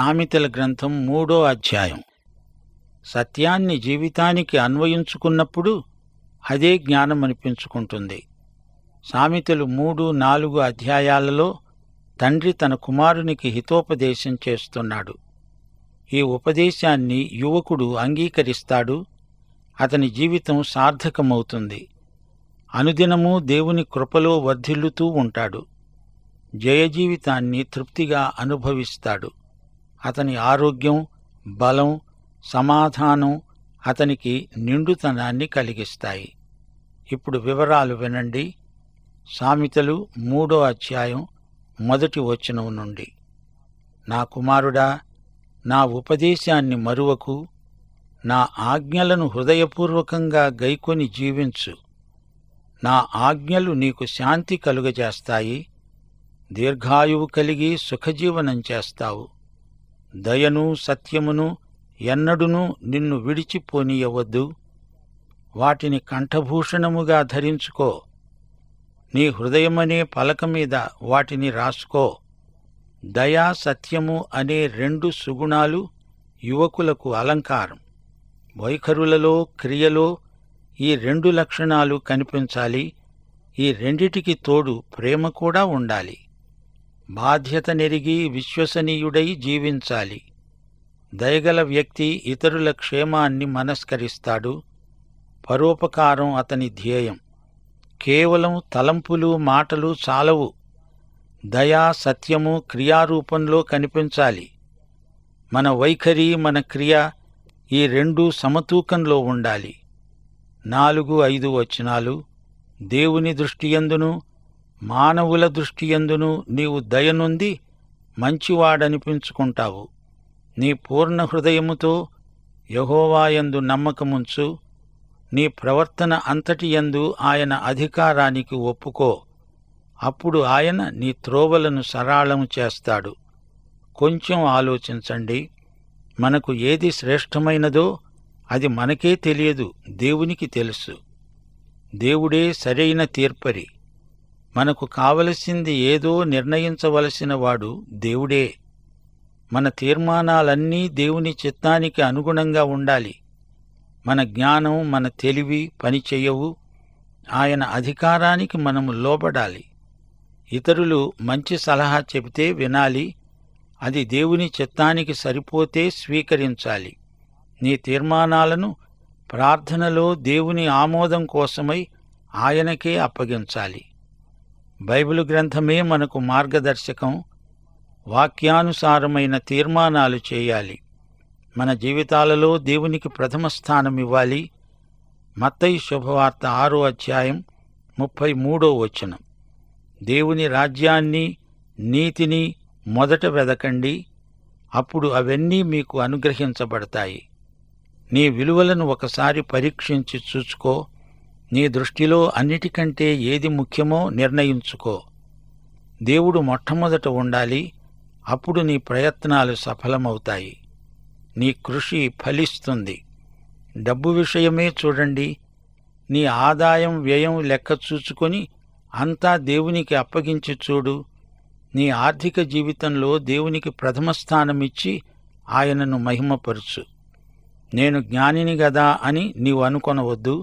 సామెతల గ్రంథం మూడో అధ్యాయం సత్యాన్ని జీవితానికి అన్వయించుకున్నప్పుడు అదే జ్ఞానం అనిపించుకుంటుంది సామెతలు మూడు నాలుగు అధ్యాయాలలో తండ్రి తన కుమారునికి హితోపదేశం చేస్తున్నాడు ఈ ఉపదేశాన్ని యువకుడు అంగీకరిస్తాడు అతని జీవితం సార్థకమవుతుంది అనుదినము దేవుని కృపలో వర్ధిల్లుతూ ఉంటాడు జయజీవితాన్ని తృప్తిగా అనుభవిస్తాడు అతని ఆరోగ్యం బలం సమాధానం అతనికి నిండుతనాన్ని కలిగిస్తాయి ఇప్పుడు వివరాలు వినండి సామెతలు మూడో అధ్యాయం మొదటి వచనం నుండి నా కుమారుడా నా ఉపదేశాన్ని మరువకు నా ఆజ్ఞలను హృదయపూర్వకంగా గైకొని జీవించు నా ఆజ్ఞలు నీకు శాంతి కలుగజేస్తాయి దీర్ఘాయువు కలిగి సుఖజీవనం చేస్తావు దయను సత్యమును ఎన్నడునూ నిన్ను విడిచిపోనీయవద్దు వాటిని కంఠభూషణముగా ధరించుకో నీ హృదయమనే పలక మీద వాటిని రాసుకో దయా సత్యము అనే రెండు సుగుణాలు యువకులకు అలంకారం వైఖరులలో క్రియలో ఈ రెండు లక్షణాలు కనిపించాలి ఈ రెండిటికి తోడు ప్రేమ కూడా ఉండాలి బాధ్యత నెరిగి విశ్వసనీయుడై జీవించాలి దయగల వ్యక్తి ఇతరుల క్షేమాన్ని మనస్కరిస్తాడు పరోపకారం అతని ధ్యేయం కేవలం తలంపులు మాటలు చాలవు దయా సత్యము క్రియారూపంలో కనిపించాలి మన వైఖరి మన క్రియ ఈ రెండు సమతూకంలో ఉండాలి నాలుగు ఐదు వచనాలు దేవుని దృష్టియందును మానవుల దృష్టియందును నీవు దయనుంది మంచివాడనిపించుకుంటావు నీ పూర్ణ హృదయముతో యహోవాయందు నమ్మకముంచు నీ ప్రవర్తన అంతటియందు ఆయన అధికారానికి ఒప్పుకో అప్పుడు ఆయన నీ త్రోవలను సరాళము చేస్తాడు కొంచెం ఆలోచించండి మనకు ఏది శ్రేష్టమైనదో అది మనకే తెలియదు దేవునికి తెలుసు దేవుడే సరైన తీర్పరి మనకు కావలసింది ఏదో నిర్ణయించవలసిన వాడు దేవుడే మన తీర్మానాలన్నీ దేవుని చిత్తానికి అనుగుణంగా ఉండాలి మన జ్ఞానం మన తెలివి పనిచెయ్యవు ఆయన అధికారానికి మనము లోబడాలి ఇతరులు మంచి సలహా చెబితే వినాలి అది దేవుని చిత్తానికి సరిపోతే స్వీకరించాలి నీ తీర్మానాలను ప్రార్థనలో దేవుని ఆమోదం కోసమై ఆయనకే అప్పగించాలి బైబిల్ గ్రంథమే మనకు మార్గదర్శకం వాక్యానుసారమైన తీర్మానాలు చేయాలి మన జీవితాలలో దేవునికి ప్రథమ స్థానం ఇవ్వాలి మత్తయి శుభవార్త ఆరో అధ్యాయం ముప్పై మూడో వచనం దేవుని రాజ్యాన్ని నీతిని మొదట వెదకండి అప్పుడు అవన్నీ మీకు అనుగ్రహించబడతాయి నీ విలువలను ఒకసారి పరీక్షించి చూచుకో నీ దృష్టిలో అన్నిటికంటే ఏది ముఖ్యమో నిర్ణయించుకో దేవుడు మొట్టమొదట ఉండాలి అప్పుడు నీ ప్రయత్నాలు సఫలమవుతాయి నీ కృషి ఫలిస్తుంది డబ్బు విషయమే చూడండి నీ ఆదాయం వ్యయం లెక్క చూచుకొని అంతా దేవునికి అప్పగించి చూడు నీ ఆర్థిక జీవితంలో దేవునికి ప్రథమ స్థానమిచ్చి ఆయనను మహిమపరుచు నేను జ్ఞానిని గదా అని నీవు అనుకొనవద్దు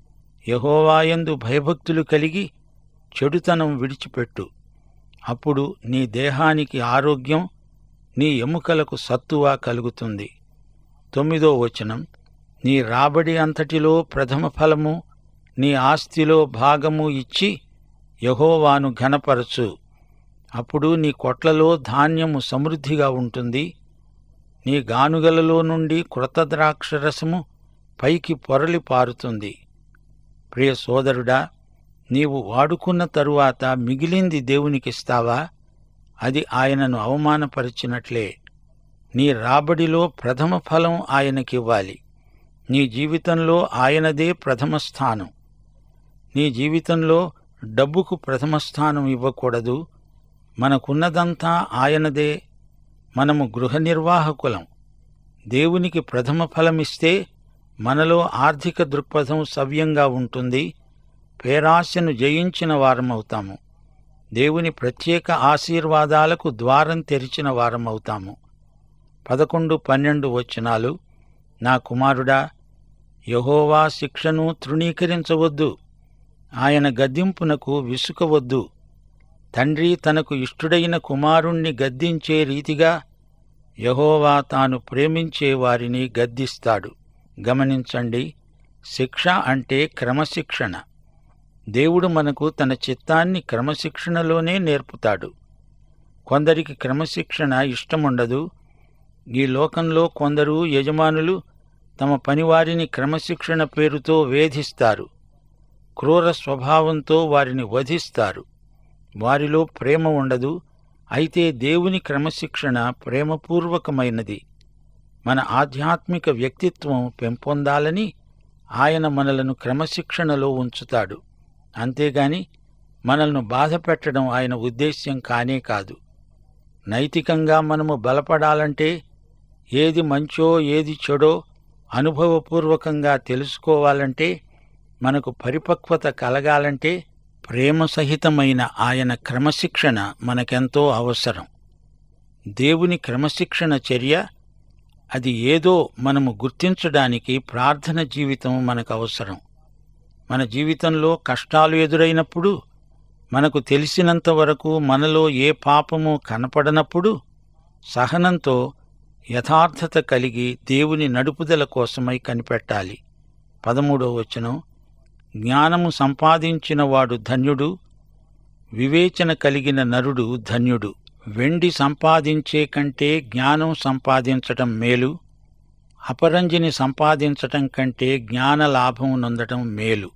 యహోవాయందు భయభక్తులు కలిగి చెడుతనం విడిచిపెట్టు అప్పుడు నీ దేహానికి ఆరోగ్యం నీ ఎముకలకు సత్తువ కలుగుతుంది తొమ్మిదో వచనం నీ రాబడి అంతటిలో ప్రథమ ఫలము నీ ఆస్తిలో భాగము ఇచ్చి యహోవాను ఘనపరచు అప్పుడు నీ కొట్లలో ధాన్యము సమృద్ధిగా ఉంటుంది నీ గానుగలలో నుండి కృత ద్రాక్షరసము పైకి పొరలి పారుతుంది ప్రియ సోదరుడా నీవు వాడుకున్న తరువాత మిగిలింది దేవునికిస్తావా అది ఆయనను అవమానపరిచినట్లే నీ రాబడిలో ప్రథమ ఫలం ఆయనకివ్వాలి నీ జీవితంలో ఆయనదే ప్రథమ స్థానం నీ జీవితంలో డబ్బుకు ప్రథమ స్థానం ఇవ్వకూడదు మనకున్నదంతా ఆయనదే మనము గృహ నిర్వాహకులం దేవునికి ప్రథమ ఫలమిస్తే మనలో ఆర్థిక దృక్పథం సవ్యంగా ఉంటుంది పేరాశను జయించిన వారమవుతాము దేవుని ప్రత్యేక ఆశీర్వాదాలకు ద్వారం తెరిచిన వారమవుతాము పదకొండు పన్నెండు వచనాలు నా కుమారుడా యహోవా శిక్షను తృణీకరించవద్దు ఆయన గద్దింపునకు విసుకవద్దు తండ్రి తనకు ఇష్టుడైన కుమారుణ్ణి గద్దించే రీతిగా యహోవా తాను ప్రేమించే వారిని గద్దిస్తాడు గమనించండి శిక్ష అంటే క్రమశిక్షణ దేవుడు మనకు తన చిత్తాన్ని క్రమశిక్షణలోనే నేర్పుతాడు కొందరికి క్రమశిక్షణ ఇష్టముండదు ఈ లోకంలో కొందరు యజమానులు తమ పనివారిని క్రమశిక్షణ పేరుతో వేధిస్తారు క్రూర స్వభావంతో వారిని వధిస్తారు వారిలో ప్రేమ ఉండదు అయితే దేవుని క్రమశిక్షణ ప్రేమపూర్వకమైనది మన ఆధ్యాత్మిక వ్యక్తిత్వం పెంపొందాలని ఆయన మనలను క్రమశిక్షణలో ఉంచుతాడు అంతేగాని మనల్ని బాధ పెట్టడం ఆయన ఉద్దేశ్యం కానే కాదు నైతికంగా మనము బలపడాలంటే ఏది మంచో ఏది చెడో అనుభవపూర్వకంగా తెలుసుకోవాలంటే మనకు పరిపక్వత కలగాలంటే ప్రేమ సహితమైన ఆయన క్రమశిక్షణ మనకెంతో అవసరం దేవుని క్రమశిక్షణ చర్య అది ఏదో మనము గుర్తించడానికి ప్రార్థన జీవితం మనకు అవసరం మన జీవితంలో కష్టాలు ఎదురైనప్పుడు మనకు తెలిసినంత వరకు మనలో ఏ పాపము కనపడనప్పుడు సహనంతో యథార్థత కలిగి దేవుని నడుపుదల కోసమై కనిపెట్టాలి పదమూడో వచనం జ్ఞానము సంపాదించినవాడు ధన్యుడు వివేచన కలిగిన నరుడు ధన్యుడు వెండి సంపాదించే కంటే జ్ఞానం సంపాదించటం మేలు అపరంజిని సంపాదించటం కంటే జ్ఞాన లాభం నొందటం మేలు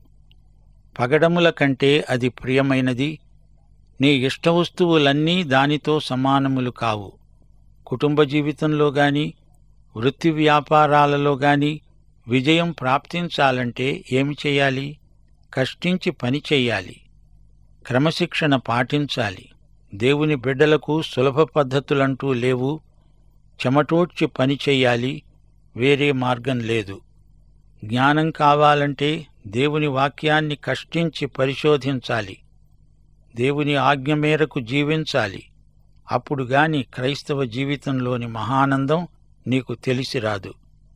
పగడముల కంటే అది ప్రియమైనది నీ ఇష్టవస్తువులన్నీ దానితో సమానములు కావు కుటుంబ జీవితంలో గాని వృత్తి వ్యాపారాలలో గాని విజయం ప్రాప్తించాలంటే ఏమి చేయాలి కష్టించి పని చెయ్యాలి క్రమశిక్షణ పాటించాలి దేవుని బిడ్డలకు సులభ పద్ధతులంటూ లేవు చెమటోడ్చి పని చెయ్యాలి వేరే మార్గం లేదు జ్ఞానం కావాలంటే దేవుని వాక్యాన్ని కష్టించి పరిశోధించాలి దేవుని ఆజ్ఞ మేరకు జీవించాలి అప్పుడు గాని క్రైస్తవ జీవితంలోని మహానందం నీకు తెలిసి రాదు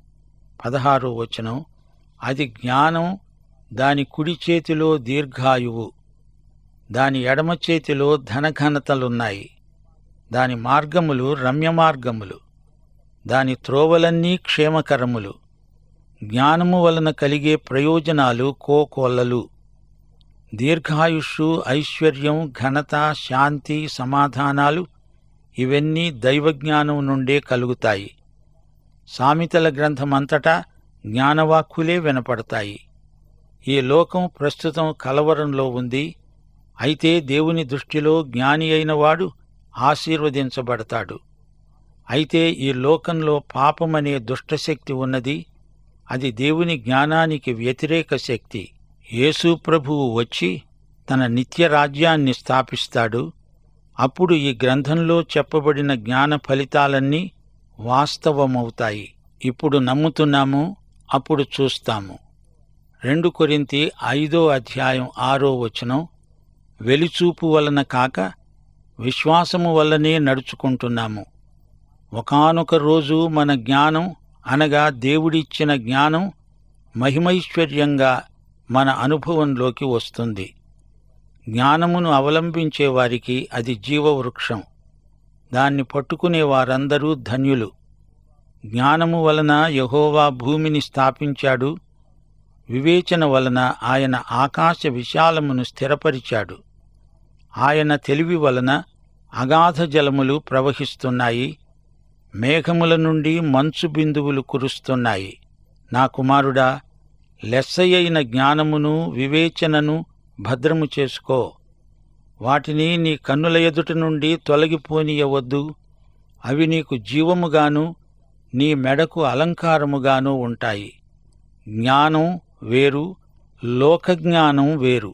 పదహారో వచనం అది జ్ఞానం దాని కుడి చేతిలో దీర్ఘాయువు దాని ఎడమ చేతిలో ధనఘనతలున్నాయి దాని మార్గములు రమ్య మార్గములు దాని త్రోవలన్నీ క్షేమకరములు జ్ఞానము వలన కలిగే ప్రయోజనాలు కోకొల్లలు దీర్ఘాయుష్షు ఐశ్వర్యం ఘనత శాంతి సమాధానాలు ఇవన్నీ దైవజ్ఞానం నుండే కలుగుతాయి సామెతల గ్రంథమంతటా జ్ఞానవాక్కులే వినపడతాయి ఈ లోకం ప్రస్తుతం కలవరంలో ఉంది అయితే దేవుని దృష్టిలో జ్ఞాని అయినవాడు ఆశీర్వదించబడతాడు అయితే ఈ లోకంలో పాపమనే దుష్టశక్తి ఉన్నది అది దేవుని జ్ఞానానికి వ్యతిరేక శక్తి యేసు ప్రభువు వచ్చి తన నిత్య రాజ్యాన్ని స్థాపిస్తాడు అప్పుడు ఈ గ్రంథంలో చెప్పబడిన జ్ఞాన ఫలితాలన్నీ వాస్తవమవుతాయి ఇప్పుడు నమ్ముతున్నాము అప్పుడు చూస్తాము రెండు కొరింతి ఐదో అధ్యాయం ఆరో వచనం వెలిచూపు వలన కాక విశ్వాసము వల్లనే నడుచుకుంటున్నాము ఒకానొక రోజు మన జ్ఞానం అనగా దేవుడిచ్చిన జ్ఞానం మహిమైశ్వర్యంగా మన అనుభవంలోకి వస్తుంది జ్ఞానమును అవలంబించే వారికి అది జీవవృక్షం దాన్ని పట్టుకునే వారందరూ ధన్యులు జ్ఞానము వలన యహోవా భూమిని స్థాపించాడు వివేచన వలన ఆయన ఆకాశ విశాలమును స్థిరపరిచాడు ఆయన తెలివి వలన అగాధ జలములు ప్రవహిస్తున్నాయి మేఘముల నుండి మంచు బిందువులు కురుస్తున్నాయి నా కుమారుడా లెస్సయైన జ్ఞానమును వివేచనను భద్రము చేసుకో వాటిని నీ కన్నుల ఎదుట నుండి తొలగిపోనీయవద్దు అవి నీకు జీవముగాను నీ మెడకు అలంకారముగాను ఉంటాయి జ్ఞానం వేరు లోకజ్ఞానం వేరు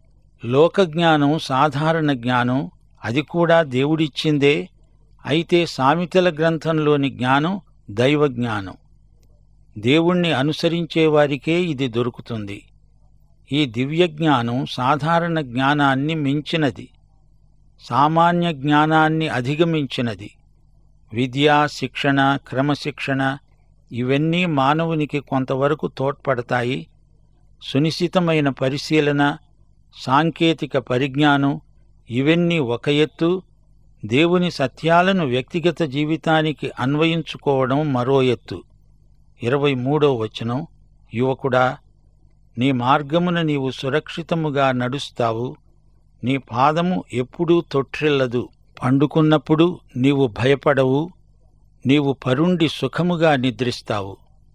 లోకజ్ఞానం సాధారణ జ్ఞానం అది కూడా దేవుడిచ్చిందే అయితే సామెతల గ్రంథంలోని జ్ఞానం దైవ జ్ఞానం దేవుణ్ణి అనుసరించే వారికే ఇది దొరుకుతుంది ఈ దివ్య జ్ఞానం సాధారణ జ్ఞానాన్ని మించినది సామాన్య జ్ఞానాన్ని అధిగమించినది విద్య శిక్షణ క్రమశిక్షణ ఇవన్నీ మానవునికి కొంతవరకు తోడ్పడతాయి సునిశ్చితమైన పరిశీలన సాంకేతిక పరిజ్ఞానం ఇవన్నీ ఒక ఎత్తు దేవుని సత్యాలను వ్యక్తిగత జీవితానికి అన్వయించుకోవడం మరో ఎత్తు ఇరవై మూడో వచనం యువకుడా నీ మార్గమున నీవు సురక్షితముగా నడుస్తావు నీ పాదము ఎప్పుడూ తొట్టిల్లదు పండుకున్నప్పుడు నీవు భయపడవు నీవు పరుండి సుఖముగా నిద్రిస్తావు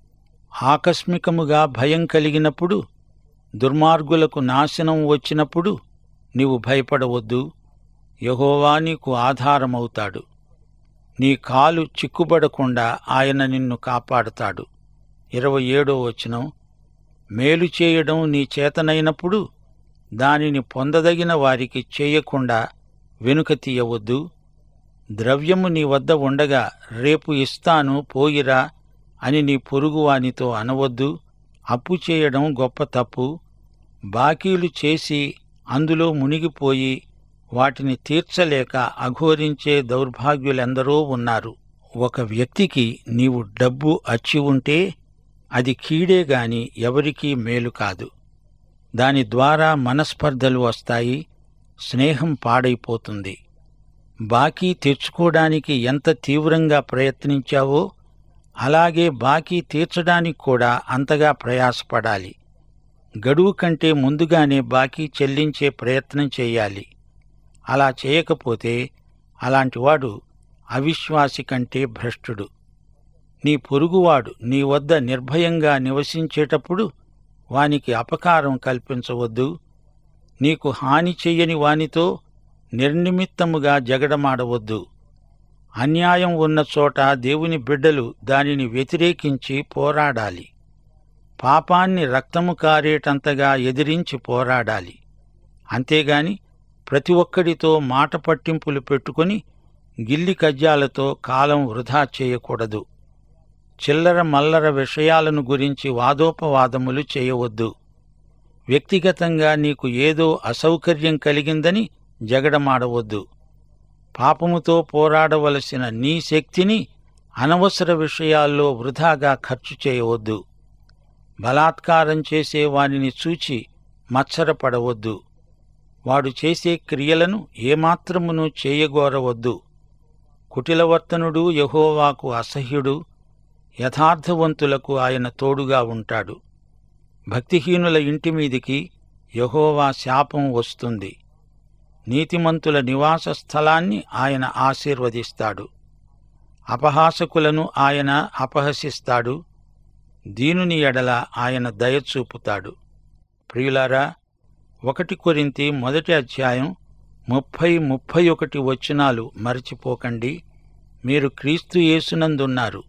ఆకస్మికముగా భయం కలిగినప్పుడు దుర్మార్గులకు నాశనం వచ్చినప్పుడు నీవు భయపడవద్దు యహోవా నీకు ఆధారమవుతాడు నీ కాలు చిక్కుబడకుండా ఆయన నిన్ను కాపాడుతాడు ఇరవై ఏడో వచనం మేలు చేయడం నీ చేతనైనప్పుడు దానిని పొందదగిన వారికి చేయకుండా వెనుక తీయవద్దు ద్రవ్యము నీ వద్ద ఉండగా రేపు ఇస్తాను పోయిరా అని నీ పొరుగువానితో అనవద్దు అప్పు చేయడం గొప్ప తప్పు బాకీలు చేసి అందులో మునిగిపోయి వాటిని తీర్చలేక అఘోరించే దౌర్భాగ్యులెందరో ఉన్నారు ఒక వ్యక్తికి నీవు డబ్బు అచ్చి ఉంటే అది కీడే గాని ఎవరికీ మేలు కాదు దాని ద్వారా మనస్పర్ధలు వస్తాయి స్నేహం పాడైపోతుంది బాకీ తెచ్చుకోవడానికి ఎంత తీవ్రంగా ప్రయత్నించావో అలాగే బాకీ తీర్చడానికి కూడా అంతగా ప్రయాసపడాలి గడువు కంటే ముందుగానే బాకీ చెల్లించే ప్రయత్నం చేయాలి అలా చేయకపోతే అలాంటివాడు అవిశ్వాసి కంటే భ్రష్టుడు నీ పొరుగువాడు నీ వద్ద నిర్భయంగా నివసించేటప్పుడు వానికి అపకారం కల్పించవద్దు నీకు హాని చెయ్యని వానితో నిర్నిమిత్తముగా జగడమాడవద్దు అన్యాయం ఉన్న చోట దేవుని బిడ్డలు దానిని వ్యతిరేకించి పోరాడాలి పాపాన్ని రక్తము కారేటంతగా ఎదిరించి పోరాడాలి అంతేగాని ప్రతి ఒక్కడితో మాట పట్టింపులు పెట్టుకుని గిల్లి కజ్జాలతో కాలం వృధా చేయకూడదు చిల్లర మల్లర విషయాలను గురించి వాదోపవాదములు చేయవద్దు వ్యక్తిగతంగా నీకు ఏదో అసౌకర్యం కలిగిందని జగడమాడవద్దు పాపముతో పోరాడవలసిన నీ శక్తిని అనవసర విషయాల్లో వృధాగా ఖర్చు చేయవద్దు బలాత్కారం చేసే వానిని చూచి మత్సరపడవద్దు వాడు చేసే క్రియలను ఏమాత్రమును చేయగోరవద్దు కుటిలవర్తనుడు యహోవాకు అసహ్యుడు యథార్థవంతులకు ఆయన తోడుగా ఉంటాడు భక్తిహీనుల ఇంటి మీదికి యహోవా శాపం వస్తుంది నీతిమంతుల నివాస స్థలాన్ని ఆయన ఆశీర్వదిస్తాడు అపహాసకులను ఆయన అపహసిస్తాడు దీనుని ఎడల ఆయన దయచూపుతాడు ప్రియులారా ఒకటి కొరింతి మొదటి అధ్యాయం ముప్పై ముప్పై ఒకటి వచనాలు మరచిపోకండి మీరు క్రీస్తు యేసునందున్నారు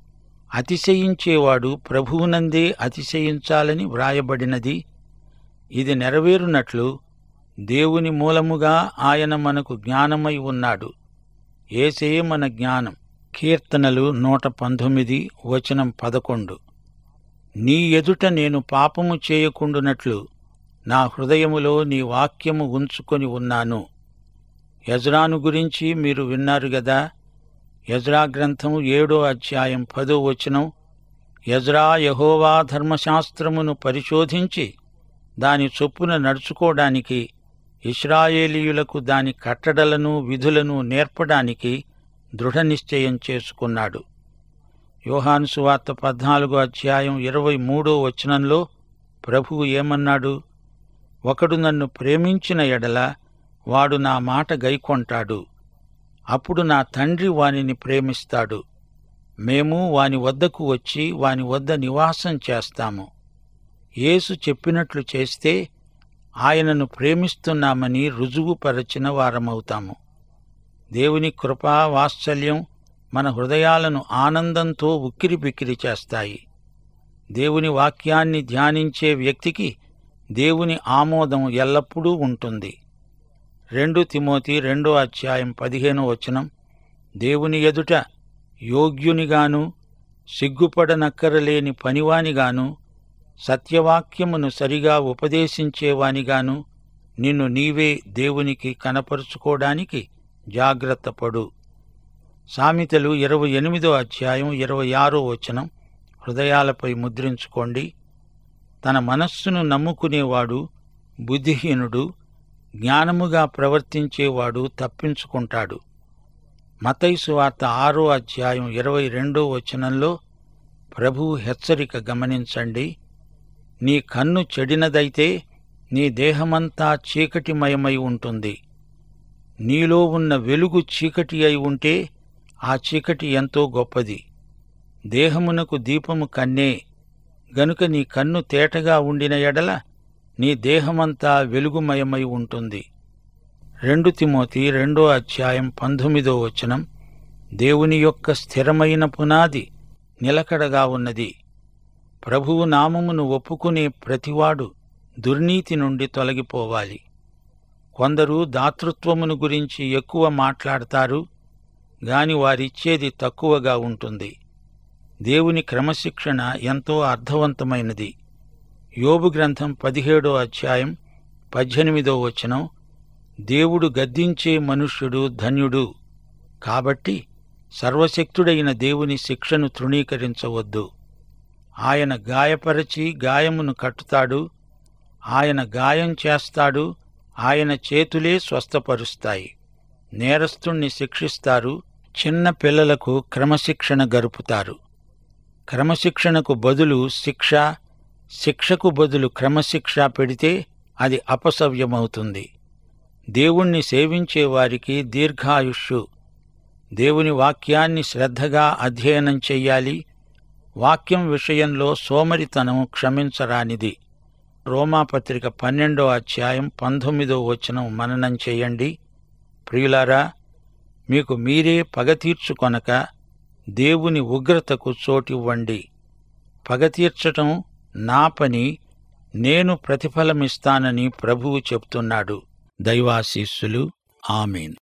అతిశయించేవాడు ప్రభువునందే అతిశయించాలని వ్రాయబడినది ఇది నెరవేరునట్లు దేవుని మూలముగా ఆయన మనకు జ్ఞానమై ఉన్నాడు ఏసే మన జ్ఞానం కీర్తనలు నూట పంతొమ్మిది వచనం పదకొండు నీ ఎదుట నేను పాపము చేయకుండునట్లు నా హృదయములో నీ వాక్యము ఉంచుకొని ఉన్నాను యజ్రాను గురించి మీరు విన్నారు గదా యజ్రా గ్రంథము ఏడో అధ్యాయం పదో వచనం యజ్రా యహోవా ధర్మశాస్త్రమును పరిశోధించి దాని చొప్పున నడుచుకోవడానికి ఇస్రాయేలీయులకు దాని కట్టడలను విధులను నేర్పడానికి దృఢ నిశ్చయం చేసుకున్నాడు యోహాను సువార్త పద్నాలుగో అధ్యాయం ఇరవై మూడో వచనంలో ప్రభువు ఏమన్నాడు ఒకడు నన్ను ప్రేమించిన ఎడల వాడు నా మాట గైకొంటాడు అప్పుడు నా తండ్రి వానిని ప్రేమిస్తాడు మేము వాని వద్దకు వచ్చి వాని వద్ద నివాసం చేస్తాము యేసు చెప్పినట్లు చేస్తే ఆయనను ప్రేమిస్తున్నామని రుజువుపరచిన వారమవుతాము దేవుని కృపా వాత్సల్యం మన హృదయాలను ఆనందంతో ఉక్కిరిబిక్కిరి చేస్తాయి దేవుని వాక్యాన్ని ధ్యానించే వ్యక్తికి దేవుని ఆమోదం ఎల్లప్పుడూ ఉంటుంది రెండు తిమోతి రెండో అధ్యాయం పదిహేనో వచనం దేవుని ఎదుట యోగ్యునిగాను సిగ్గుపడనక్కరలేని పనివానిగాను సత్యవాక్యమును సరిగా ఉపదేశించేవానిగాను నిన్ను నీవే దేవునికి కనపరుచుకోవడానికి జాగ్రత్తపడు సామెతలు ఇరవై ఎనిమిదో అధ్యాయం ఇరవై ఆరో వచనం హృదయాలపై ముద్రించుకోండి తన మనస్సును నమ్ముకునేవాడు బుద్ధిహీనుడు జ్ఞానముగా ప్రవర్తించేవాడు తప్పించుకుంటాడు మతైసు వార్త ఆరో అధ్యాయం ఇరవై రెండో వచనంలో ప్రభువు హెచ్చరిక గమనించండి నీ కన్ను చెడినదైతే నీ దేహమంతా చీకటిమయమై ఉంటుంది నీలో ఉన్న వెలుగు చీకటి అయి ఉంటే ఆ చీకటి ఎంతో గొప్పది దేహమునకు దీపము కన్నే గనుక నీ కన్ను తేటగా ఉండిన ఎడల నీ దేహమంతా వెలుగుమయమై ఉంటుంది రెండు తిమోతి రెండో అధ్యాయం పంతొమ్మిదో వచనం దేవుని యొక్క స్థిరమైన పునాది నిలకడగా ఉన్నది ప్రభువు నామమును ఒప్పుకునే ప్రతివాడు దుర్నీతి నుండి తొలగిపోవాలి కొందరు దాతృత్వమును గురించి ఎక్కువ మాట్లాడతారు గాని వారిచ్చేది తక్కువగా ఉంటుంది దేవుని క్రమశిక్షణ ఎంతో అర్థవంతమైనది యోబు గ్రంథం పదిహేడో అధ్యాయం పద్దెనిమిదో వచనం దేవుడు గద్దించే మనుష్యుడు ధన్యుడు కాబట్టి సర్వశక్తుడైన దేవుని శిక్షను తృణీకరించవద్దు ఆయన గాయపరచి గాయమును కట్టుతాడు ఆయన గాయం చేస్తాడు ఆయన చేతులే స్వస్థపరుస్తాయి నేరస్తుణ్ణి శిక్షిస్తారు చిన్న పిల్లలకు క్రమశిక్షణ గరుపుతారు క్రమశిక్షణకు బదులు శిక్ష శిక్షకు బదులు క్రమశిక్ష పెడితే అది అపసవ్యమవుతుంది దేవుణ్ణి సేవించే వారికి దీర్ఘాయుష్యు దేవుని వాక్యాన్ని శ్రద్ధగా అధ్యయనం చెయ్యాలి వాక్యం విషయంలో సోమరితనం క్షమించరానిది రోమాపత్రిక పన్నెండో అధ్యాయం పంతొమ్మిదో వచనం మననం చెయ్యండి ప్రియులారా మీకు మీరే పగ తీర్చుకొనక దేవుని ఉగ్రతకు చోటివ్వండి పగ తీర్చటం నా పని నేను ప్రతిఫలమిస్తానని ప్రభువు చెప్తున్నాడు దైవాశీస్సులు ఆమెన్